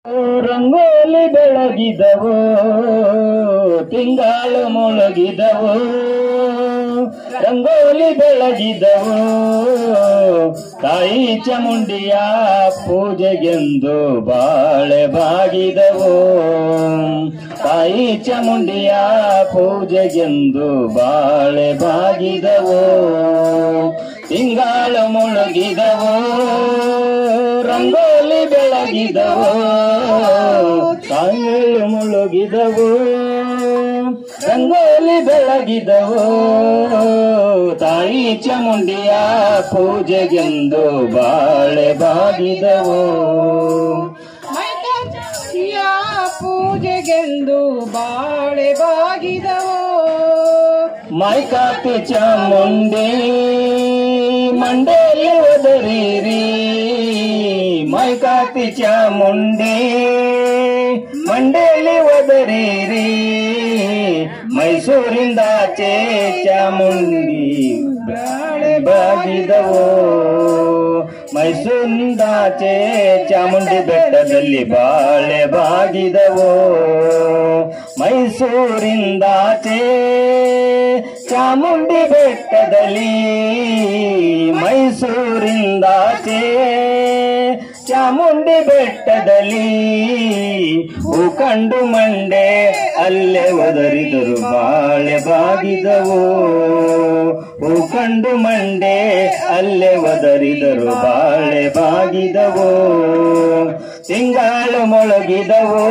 ರಂಗೋಲಿ ಬೆಳಗಿದವು ತಿಂಗಳು ಮುಳುಗಿದವು ರಂಗೋಲಿ ಬೆಳಗಿದವು ತಾಯಿ ಚಾಮುಂಡಿಯ ಪೂಜೆಗೆಂದು ಬಾಳೆ ಬಾಗಿದವು ತಾಯಿ ಚಾಮುಂಡಿಯ ಪೂಜೆಗೆಂದು ಬಾಳೆ ಬಾಗಿದವು ತಿಂಗಳು ಮುಳುಗಿದವು ರಂಗೋಲಿ ಬೆಳಗಿದವು ತಾಯಿಗಳು ಮುಳುಗಿದವು ರಂಗೋಲಿ ಬೆಳಗಿದವು ತಾಯಿ ಚಾಮುಂಡಿಯ ಪೂಜೆಗೆಂದು ಬಾಳೆ ಬಾಗಿದವು ಮೈತಾಚಿಯ ಪೂಜೆಗೆಂದು ಬಾಳೆ ಬಾಗಿದವು ಮೈಕಾತಿ ಚಾಮುಂಡಿ ಮಂಡೇಲಿ ಒದರಿರಿ ಮೈಕಾತಿ ಚಾಮುಂಡಿ ಮಂಡೇಲಿ ಒದರಿರಿ ಮೈಸೂರಿಂದಾಚೆ ಚಾಮುಂಡಿ ಬಾಳೆ ಬಾಗಿದವು ಮೈಸೂರಿಂದಾಚೆ ಚಾಮುಂಡಿ ಬೆಟ್ಟದಲ್ಲಿ ಬಾಳೆ ಬಾಗಿದವು ಮೈಸೂರಿಂದಾಚೆ ಚಾಮುಂಡಿ ಬೆಟ್ಟದಲ್ಲಿ ಮೈಸೂರಿಂದಾಚೆ ಚಾಮುಂಡಿ ಬೆಟ್ಟದಲ್ಲಿ ಹೂ ಕಂಡು ಮಂಡೆ ಅಲ್ಲೇ ಒದರಿದರು ಬಾಳೆ ಬಾಗಿದವು ಹೂ ಕಂಡು ಮಂಡೆ ಅಲ್ಲೇ ಒದರಿದರು ಬಾಳೆ ಬಾಗಿದವು ತಿಂಗಳು ಮೊಳಗಿದವು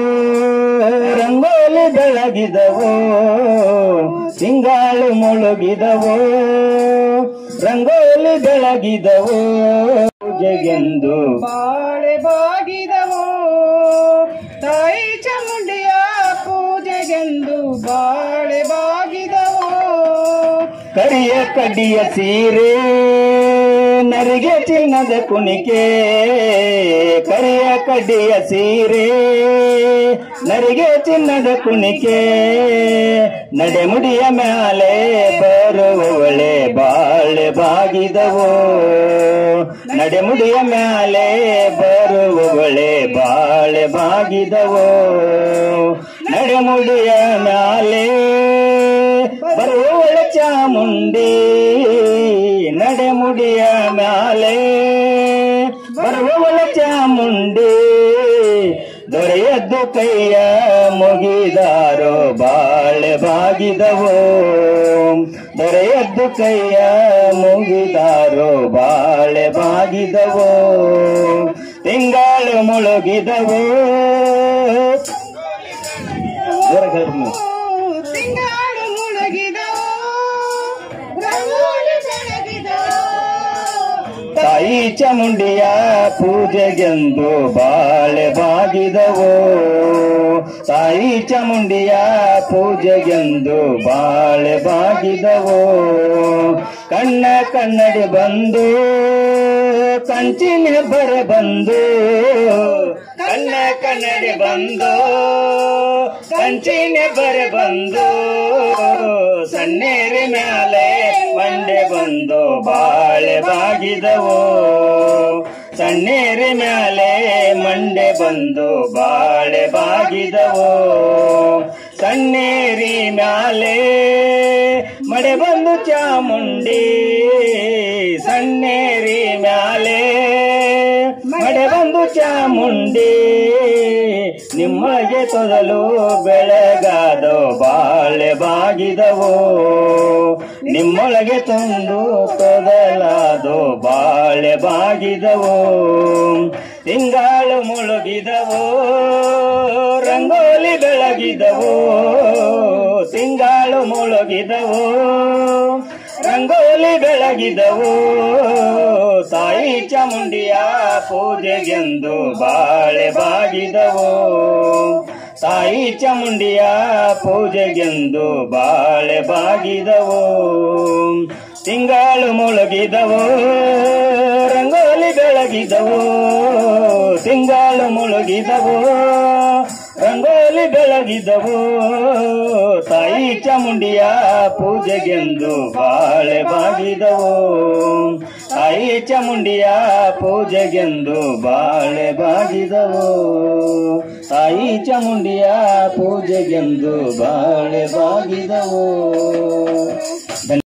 ರಂಗೋಲಿ ಬೆಳಗಿದವು ತಿಂಗಳು ಮುಳುಗಿದವು ರಂಗೋಲಿ ಬೆಳಗಿದವು ಪೂಜೆಗೆಂದು ಬಾಳೆ ಬಾಗಿದವು ತಾಯಿ ಚಾಮುಂಡಿಯ ಪೂಜೆಗೆಂದು ಬಾಳೆ ಬಾಗಿದವು ಕರಿಯ ಕಡ್ಡಿಯ ಸೀರೆ ನರಿಗೆ ಚಿನ್ನದ ಕುಣಿಕೆ ಕರಿಯ ಕಡ್ಡಿಯ ಸೀರೆ ನರಿಗೆ ಚಿನ್ನದ ಕುಣಿಕೆ ನಡೆಮುಡಿಯ ಮ್ಯಾಲೆ ಬರುವವಳೆ ಬಾಳೆ ಬಾಗಿದವು ನಡೆಮುಡಿಯ ಮ್ಯಾಲೆ ಬರುವವಳೆ ಬಾಳೆ ಬಾಗಿದವು ನಡೆಮುಡಿಯ ಮ್ಯಾಲೆ ಬರುವವಳ ಚಾಮುಂಡಿ ನಡೆಮುಡಿಯ ಮ್ಯಾಲೆ ಬರುವವಳ ಚಾಮುಂಡಿ ದೊರೆಯದ್ದು ಕೈಯ ಮುಗಿದಾರೋ ಬಾಳೆ ಬಾಗಿದವು ದೊರೆಯದ್ದು ಕೈಯ ಮುಗಿದಾರೋ ಬಾಳೆ ಬಾಗಿದವು ತಿಂಗಳು ಮುಳುಗಿದವು ಜೋರಾಗಿ ತಿಂಗಳು ಮುಳುಗಿದವು ರಂಗೋಲಿ ಬೆಳಗಿದವು ತಾಯಿ ಚಾಮುಂಡಿಯ ಪೂಜೆಗೆಂದು ಬಾಳೆ ಬಾಗಿದವು ತಾಯಿ ಚಾಮುಂಡಿಯ ಪೂಜೆಗೆಂದು ಬಾಳೆ ಬಾಗಿದವು ಕಣ್ಣ ಕನ್ನಡಿ ಬಂದು ಕಂಚಿನ ಬರ ಬಂದು ಕಣ್ಣ ಕನ್ನಡಿ ಬಂದು ಕಂಚಿನ ಬರ ಬಂದು ಸಣ್ಣೇರಿ ಮ್ಯಾಲೆ ಮಂಡೆ ಬಂದು ಬಾಳೆ ಬಾಗಿದವು ಸಣ್ಣೇರಿ ಮ್ಯಾಲೆ ಮಂಡೆ ಬಂದು ಬಾಳೆ ಬಾಗಿದವು ಸಣ್ಣೇರಿ ಮ್ಯಾಲೆ ಮಳೆ ಬಂದು ಚಾಮುಂಡಿ ಸಣ್ಣೇರಿ ಮ್ಯಾಲೆ ಮಳೆ ಬಂದು ಚಾಮುಂಡಿ ನಿಮಗೆ ತೊದಲು ಬೆಳಗಾದೋ ಬಾಳೆ ಬಾಗಿದವು ನಿಮ್ಮೊಳಗೆ ತಂದು ತೊದಲಾದೋ ಬಾಳೆ ಬಾಗಿದವು ತಿಂಗಳು ಮುಳುಗಿದವು ರಂಗೋಲಿ ಬೆಳಗಿದವು ತಿಂಗಳು ಮುಳುಗಿದವು ರಂಗೋಲಿ ಬೆಳಗಿದವು ತಾಯಿ ಚಾಮುಂಡಿಯ ಪೂಜೆಗೆಂದು ಬಾಳೆ ಬಾಗಿದವು ತಾಯಿ ಚಾಮುಂಡಿಯ ಪೂಜೆಗೆಂದು ಬಾಳೆ ಬಾಗಿದವು ತಿಂಗಳು ಮುಳುಗಿದವು ರಂಗೋಲಿ ಬೆಳಗಿದವು ತಿಂಗಳು ಮುಳುಗಿದವು ರಂಗೋಲಿ ಬೆಳಗಿದವು ತಾಯಿ ಚಾಮುಂಡಿಯ ಪೂಜೆಗೆಂದು ಬಾಳೆ ಬಾಗಿದವು ತಾಯಿ ಚಾಮುಂಡಿಯ ಪೂಜೆಗೆಂದು ಬಾಳೆ ಬಾಗಿದವು ತಾಯಿ ಚಾಮುಂಡಿಯ ಪೂಜೆಗೆಂದು ಬಾಳೆ ಬಾಗಿದವು